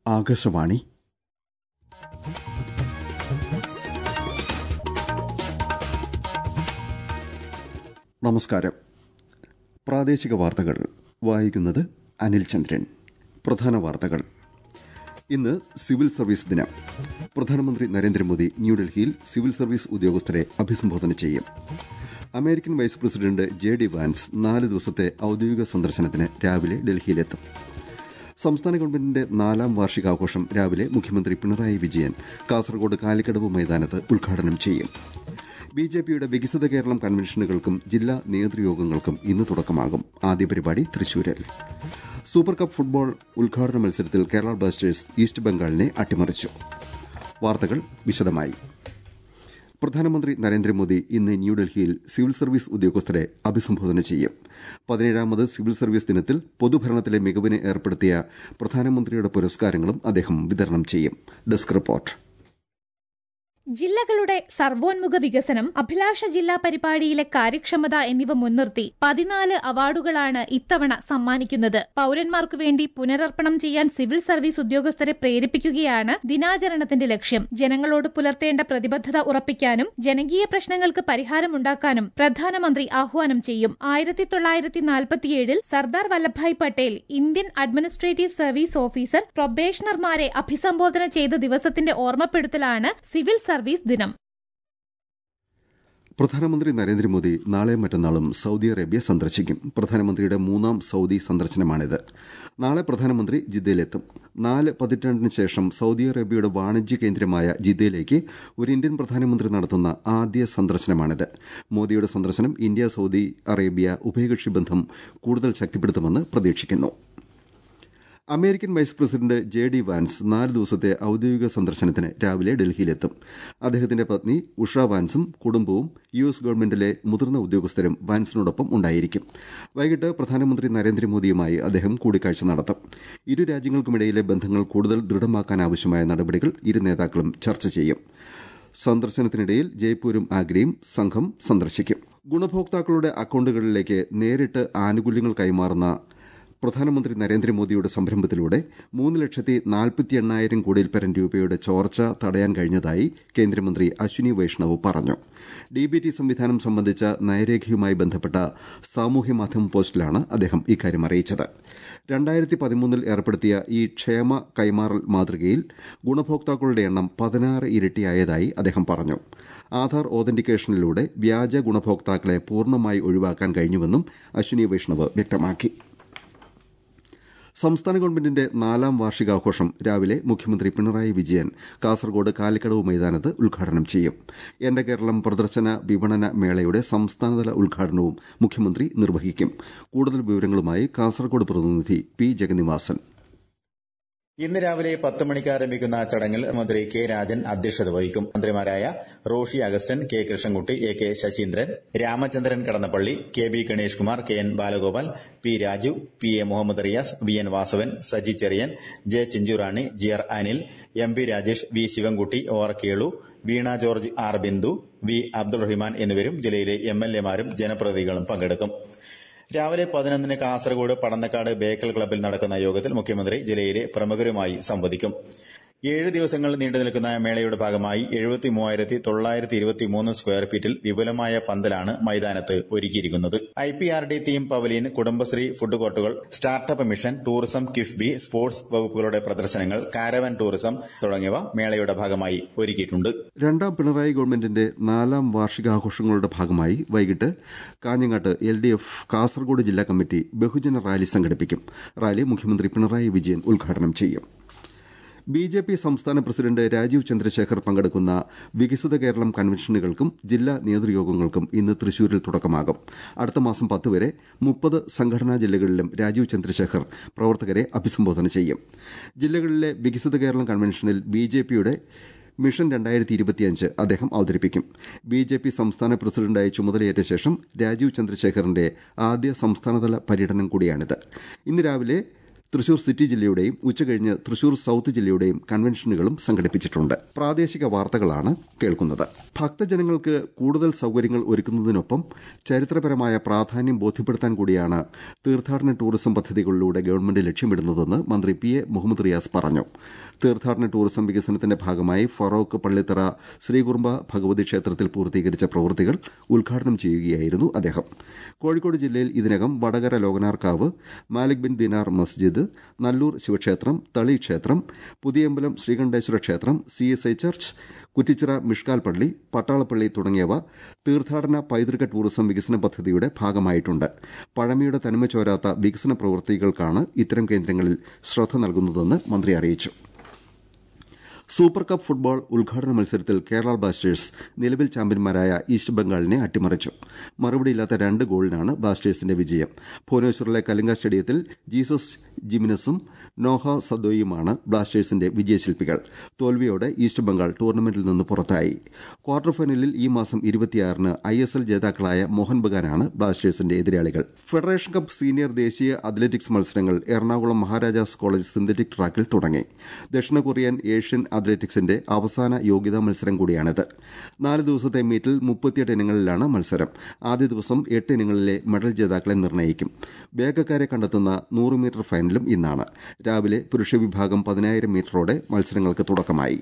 ആകാശവാണി നമസ്കാരം പ്രാദേശിക വാർത്തകൾ വായിക്കുന്നത് അനിൽ ചന്ദ്രൻ പ്രധാന വാർത്തകൾ ഇന്ന് സിവിൽ സർവീസ് ദിനം പ്രധാനമന്ത്രി നരേന്ദ്രമോദി ന്യൂഡൽഹിയിൽ സിവിൽ സർവീസ് ഉദ്യോഗസ്ഥരെ അഭിസംബോധന ചെയ്യും American vice president J D Vance നാല് ദിവസത്തെ ഔദ്യോഗിക സന്ദർശനത്തിന് രാവിലെ ഡൽഹിയിലെത്തും സംസ്ഥാന ഗവൺമെന്റിന്റെ നാലാം വാർഷികാഘോഷം രാവിലെ മുഖ്യമന്ത്രി പിണറായി വിജയൻ കാസർകോട് കാലിക്കടവ് മൈതാനത്ത് ഉദ്ഘാടനം ചെയ്യും ബി ജെ പിയുടെ വികസിത കേരളം കൺവെൻഷനുകൾക്കും ജില്ലാ നേതൃയോഗങ്ങൾക്കും ഇന്ന് തുടക്കമാകും ആദ്യ പരിപാടി തൃശൂരിൽ സൂപ്പർ കപ്പ് ഫുട്ബോൾ ഉദ്ഘാടന മത്സരത്തിൽ കേരള ബ്ലാസ്റ്റേഴ്സ് ഈസ്റ്റ് ബംഗാളിനെ അട്ടിമറിച്ചു വാർത്തകൾ വിശദമായി പ്രധാനമന്ത്രി നരേന്ദ്രമോദി ഇന്ന് ന്യൂഡൽഹിയിൽ സിവിൽ സർവീസ് ഉദ്യോഗസ്ഥരെ അഭിസംബോധന ചെയ്യും പതിനേഴാമത് സിവിൽ സർവീസ് ദിനത്തിൽ പൊതുഭരണത്തിലെ മികവിന് ഏർപ്പെടുത്തിയ പ്രധാനമന്ത്രിയുടെ പുരസ്കാരങ്ങളും അദ്ദേഹം വിതരണം ചെയ്യും ഡെസ്ക് റിപ്പോർട്ട് ജില്ലകളുടെ സർവോന്മുഖ വികസനം അഭിലാഷ ജില്ലാ പരിപാടിയിലെ കാര്യക്ഷമത എന്നിവ മുൻനിർത്തി പതിനാല് അവാർഡുകളാണ് ഇത്തവണ സമ്മാനിക്കുന്നത് പൌരന്മാർക്കു വേണ്ടി പുനരർപ്പണം ചെയ്യാൻ സിവിൽ സർവീസ് ഉദ്യോഗസ്ഥരെ പ്രേരിപ്പിക്കുകയാണ് ദിനാചരണത്തിന്റെ ലക്ഷ്യം ജനങ്ങളോട് പുലർത്തേണ്ട പ്രതിബദ്ധത ഉറപ്പിക്കാനും ജനകീയ പ്രശ്നങ്ങൾക്ക് പരിഹാരമുണ്ടാക്കാനും പ്രധാനമന്ത്രി ആഹ്വാനം ചെയ്യും ആയിരത്തി തൊള്ളായിരത്തി നാൽപ്പത്തിയേഴിൽ Sardar Vallabhbhai Patel Indian administrative service officer പ്രൊബേഷണർമാരെ അഭിസംബോധന ചെയ്ത ദിവസത്തിന്റെ ഓർമ്മപ്പെടുത്തലാണ് സിവിൽ സർവീസ് ദിനം പ്രധാനമന്ത്രി നരേന്ദ്രമോദി നാളെ മറ്റന്നാളും സൌദി അറേബ്യ സന്ദർശിക്കും പ്രധാനമന്ത്രിയുടെ മൂന്നാം സൌദി സന്ദർശനമാണിത് നാളെ പ്രധാനമന്ത്രി ജിദ്ദയിലെത്തും നാല് പതിറ്റാണ്ടിന് ശേഷം സൌദി അറേബ്യയുടെ വാണിജ്യ കേന്ദ്രമായ ജിദ്ദയിലേക്ക് ഒരു ഇന്ത്യൻ പ്രധാനമന്ത്രി നടത്തുന്ന ആദ്യ സന്ദർശനമാണിത് മോദിയുടെ സന്ദർശനം ഇന്ത്യ സൌദി അറേബ്യ ഉഭയകക്ഷി ബന്ധം കൂടുതൽ ശക്തിപ്പെടുത്തുമെന്ന് പ്രതീക്ഷിക്കുന്നു American vice president J D Vance നാല് ദിവസത്തെ ഔദ്യോഗിക സന്ദർശനത്തിന് രാവിലെ ഡൽഹിയിലെത്തും അദ്ദേഹത്തിന്റെ പത്നി ഉഷ വാൻസും കുടുംബവും യു എസ് ഗവൺമെന്റിലെ മുതിർന്ന ഉദ്യോഗസ്ഥരും വാൻസിനോടൊപ്പം ഉണ്ടായിരിക്കും വൈകിട്ട് പ്രധാനമന്ത്രി നരേന്ദ്രമോദിയുമായി അദ്ദേഹം കൂടിക്കാഴ്ച നടത്തും ഇരു രാജ്യങ്ങൾക്കുമിടയിലെ ബന്ധങ്ങൾ കൂടുതൽ ദൃഢമാക്കാനാവശ്യമായ നടപടികൾ ഇരു നേതാക്കളും ചർച്ച ചെയ്യും സന്ദർശനത്തിനിടയിൽ ജയ്പൂരും ആഗ്രയും സംഘം സന്ദർശിക്കും ഗുണഭോക്താക്കളുടെ അക്കൌണ്ടുകളിലേക്ക് നേരിട്ട് ആനുകൂല്യങ്ങൾ കൈമാറുന്ന പ്രധാനമന്ത്രി നരേന്ദ്രമോദിയുടെ സംരംഭത്തിലൂടെ മൂന്ന് ലക്ഷത്തി നാൽപ്പത്തി എണ്ണായിരം കോടിയിൽ പരം രൂപയുടെ ചോർച്ച തടയാൻ കഴിഞ്ഞതായി കേന്ദ്രമന്ത്രി അശ്വിനി വൈഷ്ണവ് പറഞ്ഞു ഡിബിടി സംവിധാനം സംബന്ധിച്ച നയരേഖയുമായി ബന്ധപ്പെട്ട സാമൂഹ്യമാധ്യമ പോസ്റ്റിലാണ് അദ്ദേഹം ഇക്കാര്യം അറിയിച്ചത് രണ്ടായിരത്തി പതിമൂന്നിൽ ഏർപ്പെടുത്തിയ ഈ ക്ഷേമ കൈമാറൽ മാതൃകയിൽ ഗുണഭോക്താക്കളുടെ എണ്ണം പതിനാറ് ഇരട്ടിയായതായി അദ്ദേഹം പറഞ്ഞു ആധാർ ഓതന്റിക്കേഷനിലൂടെ വ്യാജ ഗുണഭോക്താക്കളെ പൂർണ്ണമായി ഒഴിവാക്കാൻ കഴിഞ്ഞുവെന്നും അശ്വിനി വൈഷ്ണവ് വ്യക്തമാക്കി സംസ്ഥാന ഗവൺമെന്റിന്റെ നാലാം വാർഷികാഘോഷം രാവിലെ മുഖ്യമന്ത്രി പിണറായി വിജയൻ കാസർകോട് കാലിക്കടവ് മൈതാനത്ത് ഉദ്ഘാടനം ചെയ്യും എന്റെ കേരളം പ്രദർശന വിപണന മേളയുടെ സംസ്ഥാനതല ഉദ്ഘാടനവും മുഖ്യമന്ത്രി നിർവഹിക്കും കൂടുതൽ വിവരങ്ങളുമായി കാസർകോട് പ്രതിനിധി പി ജഗന്നിവാസൻ ഇന്ന് രാവിലെ പത്ത് മണിക്ക് ആരംഭിക്കുന്ന ചടങ്ങിൽ മന്ത്രി കെ രാജൻ അധ്യക്ഷത വഹിക്കും മന്ത്രിമാരായ Roshy Augustine K Krishnankutty A K Saseendran Ramachandran Kadannappally K B Ganesh Kumar K N Balagopal P Raju P A Muhammad Riyas V N Vasavan Saji Cherian J Chinchurani G R Anil M P Rajesh V Sivankutty O R Kelu Veena George R Bindu V Abdul Rahman എന്നിവരും ജില്ലയിലെ എം എൽ എമാരും ജനപ്രതിനിധികളും പങ്കെടുക്കും രാവിലെ പതിനൊന്നിന് കാസർഗോഡ് പടന്നക്കാട് ബേക്കൽ ക്ലബ്ബിൽ നടക്കുന്ന യോഗത്തിൽ മുഖ്യമന്ത്രി ജില്ലയിലെ പ്രമുഖരുമായി സംവദിക്കും ഏഴ് ദിവസങ്ങൾ നീണ്ടു നിൽക്കുന്ന മേളയുടെ ഭാഗമായി എഴുപത്തി മൂവായിരത്തി തൊള്ളായിരത്തി ഇരുപത്തി മൂന്ന് സ്ക്വയർ ഫീറ്റിൽ വിപുലമായ പന്തലാണ് മൈതാനത്ത് ഒരുക്കിയിരിക്കുന്നത് I P R D theme pavilion Kudumbashree food കോർട്ടുകൾ startup mission tourism KIIFB sports വകുപ്പുകളുടെ പ്രദർശനങ്ങൾ കാരവൻ ടൂറിസം തുടങ്ങിയവ മേളയുടെ ഭാഗമായി ഒരുക്കിയിട്ടുണ്ട് രണ്ടാം പിണറായി ഗവൺമെന്റിന്റെ നാലാം വാർഷികാഘോഷങ്ങളുടെ ഭാഗമായി വൈകിട്ട് കാഞ്ഞങ്ങാട്ട് എൽ ഡി എഫ് കാസർഗോഡ് ജില്ലാ കമ്മിറ്റി ബഹുജന റാലി സംഘടിപ്പിക്കും റാലി മുഖ്യമന്ത്രി പിണറായി വിജയൻ ഉദ്ഘാടനം ചെയ്യും ബി ജെ പി സംസ്ഥാന പ്രസിഡന്റ് രാജീവ് ചന്ദ്രശേഖർ പങ്കെടുക്കുന്ന വികസിത കേരളം കൺവെൻഷനുകൾക്കും ജില്ലാ നേതൃയോഗങ്ങൾക്കും ഇന്ന് തൃശൂരിൽ തുടക്കമാകും അടുത്ത മാസം പത്ത് വരെ മുപ്പത് സംഘടനാ ജില്ലകളിലും രാജീവ് ചന്ദ്രശേഖർ പ്രവർത്തകരെ അഭിസംബോധന ചെയ്യും ജില്ലകളിലെ വികസിത കേരളം കൺവെൻഷനിൽ ബി ജെ പിയുടെ മിഷൻ രണ്ടായിരത്തി ഇരുപത്തിയഞ്ച് അദ്ദേഹം അവതരിപ്പിക്കും ബി ജെ പി സംസ്ഥാന പ്രസിഡന്റായി ചുമതലയേറ്റ ശേഷം രാജീവ് ചന്ദ്രശേഖറിന്റെ ആദ്യ സംസ്ഥാനതല പര്യടനം കൂടിയാണിത് ഇന്ന് രാവിലെ തൃശൂർ സിറ്റി ജില്ലയുടെയും ഉച്ചകഴിഞ്ഞ് തൃശൂർ സൌത്ത് ജില്ലയുടെയും കൺവെൻഷനുകളും സംഘടിപ്പിച്ചിട്ടുണ്ട് പ്രാദേശിക വാർത്തകളാണ് കേൾക്കുന്നത് ഭക്തജനങ്ങൾക്ക് കൂടുതൽ സൌകര്യങ്ങൾ ഒരുക്കുന്നതിനൊപ്പം ചരിത്രപരമായ പ്രാധാന്യം ബോധ്യപ്പെടുത്താൻ കൂടിയാണ് തീർത്ഥാടന ടൂറിസം പദ്ധതികളിലൂടെ ഗവൺമെന്റ് ലക്ഷ്യമിടുന്നതെന്ന് മന്ത്രി പി എ മുഹമ്മദ് റിയാസ് പറഞ്ഞു തീർത്ഥാടന ടൂറിസം വികസനത്തിന്റെ ഭാഗമായി ഫറോക്ക് പള്ളിത്തറ ശ്രീകുറുമ്പ ഭഗവതി ക്ഷേത്രത്തിൽ പൂർത്തീകരിച്ച പ്രവൃത്തികൾ ഉദ്ഘാടനം ചെയ്യുകയായിരുന്നു അദ്ദേഹം കോഴിക്കോട് ജില്ലയിൽ ഇതിനകം Vadakara Lokanarkavu Malik bin Dinar മസ്ജിദ് നല്ലൂർ ശിവക്ഷേത്രം തളി ക്ഷേത്രം പുതിയമ്പലം ശ്രീകണ്ഠേശ്വര ക്ഷേത്രം C S I church Kuttichira Mishkal പള്ളി പട്ടാളപ്പള്ളി തുടങ്ങിയവ തീർത്ഥാടന പൈതൃക ടൂറിസം വികസന പദ്ധതിയുടെ ഭാഗമായിട്ടുണ്ട് പഴമയുടെ തനിമ ചോരാത്ത വികസന പ്രവൃത്തികൾക്കാണ് ഇത്തരം കേന്ദ്രങ്ങളിൽ ശ്രദ്ധ നൽകുന്നതെന്ന് മന്ത്രി അറിയിച്ചു സൂപ്പർ കപ്പ് ഫുട്ബോൾ ഉദ്ഘാടന മത്സരത്തിൽ കേരള ബ്ലാസ്റ്റേഴ്സ് നിലവിൽ ചാമ്പ്യന്മാരായ ഈസ്റ്റ് ബംഗാളിനെ അട്ടിമറിച്ചു മറുപടിയില്ലാത്ത രണ്ട് ഗോളിനാണ് ബ്ലാസ്റ്റേഴ്സിന്റെ വിജയം ഭുവനേശ്വറിലെ കലിംഗ സ്റ്റേഡിയത്തിൽ ജീസസ് ജിമിനസും നോഹ സദോയുമാണ് ബ്ലാസ്റ്റേഴ്സിന്റെ വിജയശില്പികൾ തോൽവിയോടെ ഈസ്റ്റ് ബംഗാൾ ടൂർണമെന്റിൽ നിന്ന് പുറത്തായി ക്വാർട്ടർ ഫൈനലിൽ ഈ മാസം ഇരുപത്തിയാറിന് ഐ എസ് എൽ ജേതാക്കളായ മോഹൻ ബഗാനാണ് ബ്ലാസ്റ്റേഴ്സിന്റെ എതിരാളികൾ ഫെഡറേഷൻ കപ്പ് സീനിയർ ദേശീയ അത്ലറ്റിക്സ് മത്സരങ്ങൾ എറണാകുളം മഹാരാജാസ് കോളേജ് സിന്തറ്റിക് ട്രാക്കിൽ തുടങ്ങി ദക്ഷിണ കൊറിയൻ ഏഷ്യൻ അത്ലറ്റിക്സിന്റെ അവസാന യോഗ്യതാ മത്സരം കൂടിയാണിത് നാല് ദിവസത്തെ മീറ്റിൽ മുപ്പത്തിയെട്ട് ഇനങ്ങളിലാണ് മത്സരം ആദ്യ ദിവസം എട്ട് ഇനങ്ങളിലെ മെഡൽ ജേതാക്കളെ നിർണ്ണയിക്കും വേഗക്കാരെ കണ്ടെത്തുന്ന നൂറ് മീറ്റർ ഫൈനലും ഇന്നാണ് രാവിലെ പുരുഷ വിഭാഗം പതിനായിരം മീറ്ററോടെ മത്സരങ്ങൾക്ക് തുടക്കമായി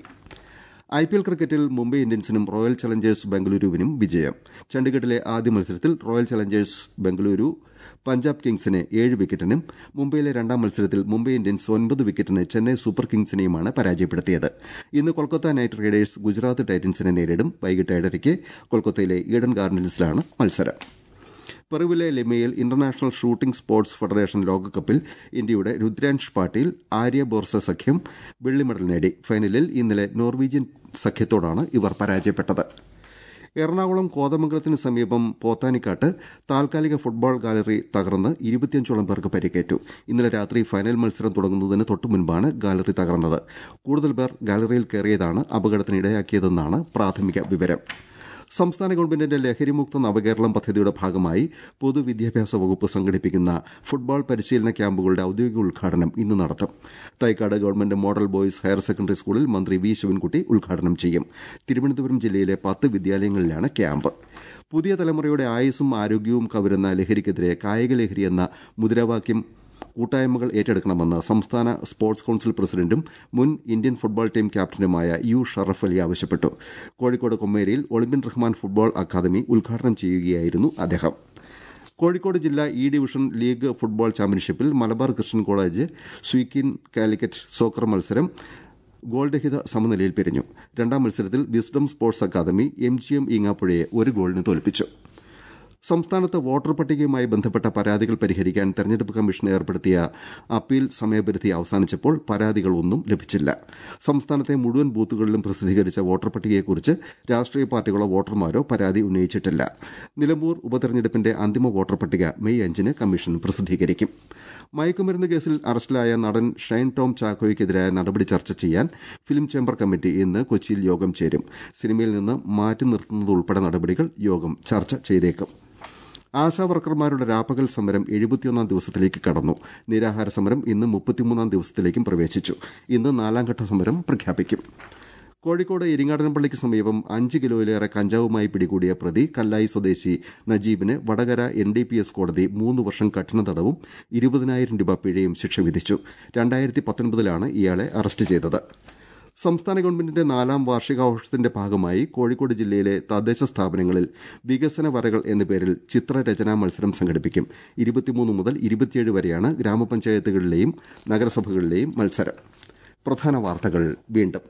ഐ പി എൽ ക്രിക്കറ്റിൽ മുംബൈ ഇന്ത്യൻസിനും റോയൽ ചലഞ്ചേഴ്സ് ബംഗളൂരുവിനും വിജയം ചണ്ഡീഗഡിലെ ആദ്യ മത്സരത്തിൽ റോയൽ ചലഞ്ചേഴ്സ് ബംഗളൂരു പഞ്ചാബ് കിങ്സിനെ ഏഴ് വിക്കറ്റിനും മുംബൈയിലെ രണ്ടാം മത്സരത്തിൽ മുംബൈ ഇന്ത്യൻസ് ഒൻപത് വിക്കറ്റിന് ചെന്നൈ സൂപ്പർ കിങ്സിനെയുമാണ് പരാജയപ്പെടുത്തിയത് ഇന്ന് കൊൽക്കത്ത നൈറ്റ് റൈഡേഴ്സ് ഗുജറാത്ത് ടൈറ്റൻസിനെ നേരിടും വൈകിട്ട് ഏഴരയ്ക്ക് കൊൽക്കത്തയിലെ ഈഡൻ ഗാർഡൻസിലാണ് മത്സരം പെറുവിലെ ലിമയിൽ ഇന്റർനാഷണൽ ഷൂട്ടിംഗ് സ്പോർട്സ് ഫെഡറേഷൻ ലോകകപ്പിൽ ഇന്ത്യയുടെ രുദ്രാൻഷ് പാട്ടീൽ ആര്യ ബോർസ സഖ്യം വെള്ളി മെഡൽ നേടി ഫൈനലിൽ ഇന്നലെ നോർവീജിയൻ സഖ്യത്തോടാണ് ഇവർ പരാജയപ്പെട്ടത് എറണാകുളം കോതമംഗലത്തിന് സമീപം പോത്താനിക്കാട്ട് താൽക്കാലിക ഫുട്ബോൾ ഗാലറി തകർന്ന് ഇരുപത്തിയഞ്ചോളം പേർക്ക് പരിക്കേറ്റു ഇന്നലെ രാത്രി ഫൈനൽ മത്സരം തുടങ്ങുന്നതിന് തൊട്ടുമുൻപാണ് ഗാലറി തകർന്നത് കൂടുതൽ പേർ ഗാലറിയിൽ കയറിയതാണ് അപകടത്തിനിടയാക്കിയതെന്നാണ് പ്രാഥമിക വിവരം സംസ്ഥാന ഗവൺമെന്റിന്റെ ലഹരിമുക്ത നവകേരളം പദ്ധതിയുടെ ഭാഗമായി പൊതുവിദ്യാഭ്യാസ വകുപ്പ് സംഘടിപ്പിക്കുന്ന ഫുട്ബോൾ പരിശീലന ക്യാമ്പുകളുടെ ഔദ്യോഗിക ഉദ്ഘാടനം ഇന്ന് നടത്തും Thycaud government model boys higher secondary സ്കൂളിൽ മന്ത്രി വി ശിവൻകുട്ടി ഉദ്ഘാടനം ചെയ്യും തിരുവനന്തപുരം ജില്ലയിലെ പത്ത് വിദ്യാലയങ്ങളിലാണ് ക്യാമ്പ് പുതിയ തലമുറയുടെ ആയുസ്സും ആരോഗ്യവും കവരുന്ന ലഹരിക്കെതിരെ കായിക ലഹരി എന്ന മുദ്രാവാക്യം കൂട്ടായ്മകൾ ഏറ്റെടുക്കണമെന്ന് സംസ്ഥാന സ്പോർട്സ് കൌൺസിൽ പ്രസിഡന്റും മുൻ ഇന്ത്യൻ ഫുട്ബോൾ ടീം ക്യാപ്റ്റനുമായ യു ഷറഫ് അലി ആവശ്യപ്പെട്ടു കോഴിക്കോട് കൊമ്മേരിയിൽ ഒളിമ്പ്യൻ റഹ്മാൻ ഫുട്ബോൾ അക്കാദമി ഉദ്ഘാടനം ചെയ്യുകയായിരുന്നു അദ്ദേഹം കോഴിക്കോട് ജില്ലാ ഇ ഡിവിഷൻ ലീഗ് ഫുട്ബോൾ ചാമ്പ്യൻഷിപ്പിൽ മലബാർ ക്രിസ്ത്യൻ കോളേജ് സ്വീക്കിൻ കാലിക്കറ്റ് സോക്കർ മത്സരം ഗോൾരഹിത സമനിലയിൽ പിരിഞ്ഞു രണ്ടാം മത്സരത്തിൽ Wisdom sports academy M G M ഈങ്ങാപ്പുഴയെ ഒരു ഗോളിന് തോൽപ്പിച്ചു സംസ്ഥാനത്ത് വോട്ടർ പട്ടികയുമായി ബന്ധപ്പെട്ട പരാതികൾ പരിഹരിക്കാൻ തെരഞ്ഞെടുപ്പ് കമ്മീഷൻ ഏർപ്പെടുത്തിയ അപ്പീൽ സമയപരിധി അവസാനിച്ചപ്പോൾ പരാതികളൊന്നും ലഭിച്ചില്ല സംസ്ഥാനത്തെ മുഴുവൻ ബൂത്തുകളിലും പ്രസിദ്ധീകരിച്ച വോട്ടർ പട്ടികയെക്കുറിച്ച് രാഷ്ട്രീയ പാർട്ടികളോ വോട്ടർമാരോ പരാതി ഉന്നയിച്ചിട്ടില്ല നിലമ്പൂർ ഉപതെരഞ്ഞെടുപ്പിന്റെ അന്തിമ വോട്ടർ പട്ടിക മെയ് അഞ്ചിന് കമ്മീഷൻ പ്രസിദ്ധീകരിക്കും മയക്കുമരുന്ന് കേസിൽ അറസ്റ്റിലായ നടൻ ഷൈൻ ടോം ചാക്കോയ്ക്കെതിരായ നടപടി ചർച്ച ചെയ്യാൻ ഫിലിം ചേംബർ കമ്മിറ്റി ഇന്ന് കൊച്ചിയിൽ യോഗം ചേരും സിനിമയിൽ നിന്ന് മാറ്റി നിർത്തുന്നതുൾപ്പെടെ നടപടികൾ യോഗം ചർച്ച ചെയ്തേക്കും ആശാവർക്കർമാരുടെ രാപ്പകൽ സമരം എഴുപത്തിയൊന്നാം ദിവസത്തിലേക്ക് കടന്നു നിരാഹാര സമരം ഇന്ന് മുപ്പത്തിമൂന്നാം ദിവസത്തിലേക്കും പ്രവേശിച്ചു ഇന്ന് നാലാംഘട്ട സമരം പ്രഖ്യാപിക്കും കോഴിക്കോട് ഇരിങ്ങാടനപ്പള്ളിക്ക് സമീപം അഞ്ച് കിലോയിലേറെ കഞ്ചാവുമായി പിടികൂടിയ പ്രതി കല്ലായി സ്വദേശി നജീബിന് Vadakara N D P S കോടതി മൂന്ന് വർഷം കഠിന തടവും ഇരുപതിനായിരം രൂപ പിഴയും ശിക്ഷ വിധിച്ചു രണ്ടായിരത്തി പത്തൊൻപതിലാണ് ഇയാളെ അറസ്റ്റ് ചെയ്തത് സംസ്ഥാന ഗവൺമെന്റിന്റെ നാലാം വാർഷികാഘോഷത്തിന്റെ ഭാഗമായി കോഴിക്കോട് ജില്ലയിലെ തദ്ദേശ സ്ഥാപനങ്ങളിൽ വികസന വരകൾ എന്ന പേരിൽ ചിത്രരചനാ മത്സരം സംഘടിപ്പിക്കും ഇരുപത്തിമൂന്ന് മുതൽ ഇരുപത്തിയേഴ് വരെയാണ് ഗ്രാമപഞ്ചായത്തുകളിലെയും നഗരസഭകളിലെയും മത്സരം പ്രധാന വാർത്തകൾ വീണ്ടും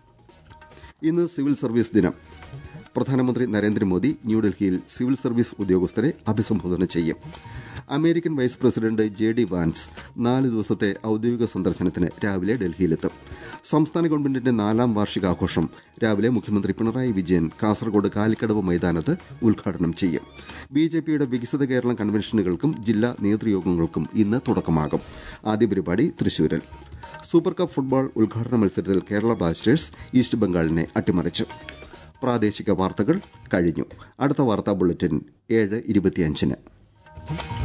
ഇന്ന് സിവിൽ സർവീസ് ദിനം പ്രധാനമന്ത്രി നരേന്ദ്രമോദി ന്യൂഡൽഹിയിൽ സിവിൽ സർവീസ് ഉദ്യോഗസ്ഥരെ അഭിസംബോധന ചെയ്യും American vice president J D Vance നാല് ദിവസത്തെ ഔദ്യോഗിക സന്ദർശനത്തിന് രാവിലെ ഡൽഹിയിലെത്തും സംസ്ഥാന ഗവൺമെന്റിന്റെ നാലാം വാർഷികാഘോഷം രാവിലെ മുഖ്യമന്ത്രി പിണറായി വിജയൻ കാസർഗോഡ് കാലിക്കടവ് മൈതാനത്ത് ഉദ്ഘാടനം ചെയ്യും ബി ജെ പിയുടെ വികസിത കേരളം കൺവെൻഷനുകൾക്കും ജില്ലാ നേതൃയോഗങ്ങൾക്കും ഇന്ന് തുടക്കമാകും ആദ്യ പരിപാടി തൃശൂരിൽ സൂപ്പർ കപ്പ് ഫുട്ബോൾ ഉദ്ഘാടന മത്സരത്തിൽ കേരള ബ്ലാസ്റ്റേഴ്സ് ഈസ്റ്റ് ബംഗാളിനെ അട്ടിമറിച്ചു പ്രാദേശിക വാർത്തകൾ കഴിഞ്ഞു അടുത്ത വാർത്താ ബുള്ളറ്റിൻ ഏഴ് ഇരുപത്തിയഞ്ചിന്